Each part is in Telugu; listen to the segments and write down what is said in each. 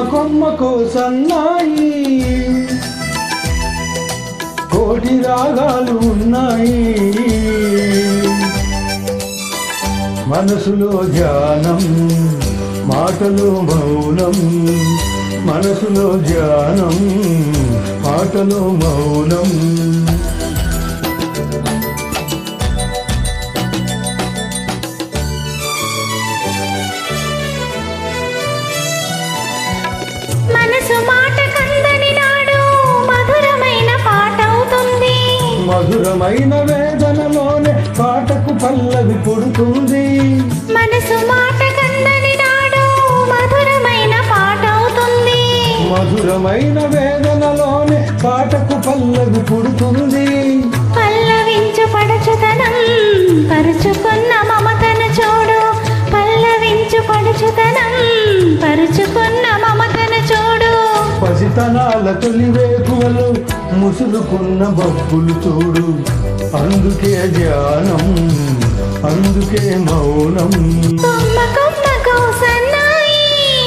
కొమ్మకు సన్నాయి కోటి రాగాలు ఉన్నాయి మనసులో ధ్యానం మాటలో మౌనం మనసులో ధ్యానం మాటలో మౌనం మనసు మాట కందని నాడు మధురమైన పాట అవుతుంది మధురమైన వేదనలోనే పాటకు పల్లవి పుడుతుంది మనసు మాట కందని నాడు మధురమైన పాట అవుతుంది మధురమైన వేదనలోనే పాటకు పల్లవి పుడుతుంది పల్లవించు పడుచుతనం పరుచుకున్న మమతను చూడు పల్లవించు పడుచుతనం పరుచుకున్న మమతను చూడు పసితనాల తొలి వేకువలు ముసులుకున్న బొబ్బులు చూడు అందుకే ధ్యానం అందుకే మౌనం కొమ్మ కొమ్మ కోసన్నాయి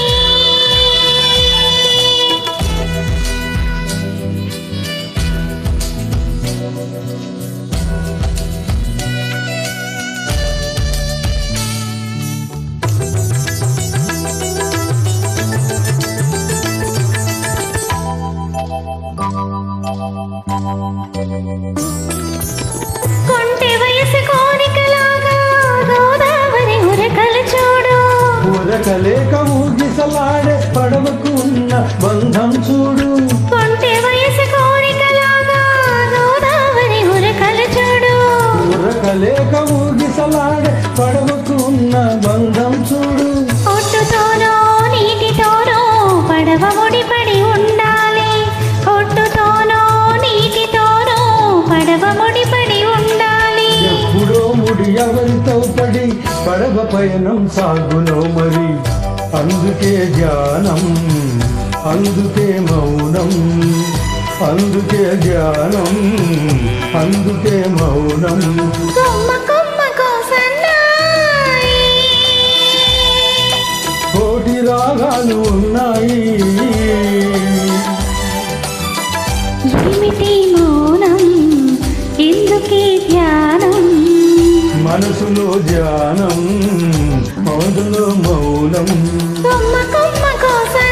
కొంటె వయసు కోరికలాగా గోదావరి ఉరకలు చూడు ఉరకలేక ఊగిసలాడే పడవకు ఉన్న బంధం చూడు కొంటె వయసు కోరికలాగా గోదావరి ఉరకలు చూడు ఉరకలేక ఊగిసలాడే పడవకు ఉన్న బంధం చూడు ఒట్టుతోనో నీటితోనో పడవ ముడిపడి ఉండాలి ఒట్టుతోనో నీటితోనో పడవ ముడిపడి ఉండాలి ఎప్పుడో ముడి ఎవరితో పడి పడవ పయనం సాగులో మరి అందుకే ధ్యానం అందుకే మౌనం అందుకే ధ్యానం అందుకే మౌనం కొమ్మ కొమ్మ కోసన్నాయి కోటి రాగాలు ఉన్నాయి ఏమిటి మౌనం ఎందుకే ధ్యానం మనసులో ధ్యానం మౌనంలో మౌనం కొమ్మ కొమ్మ కోసం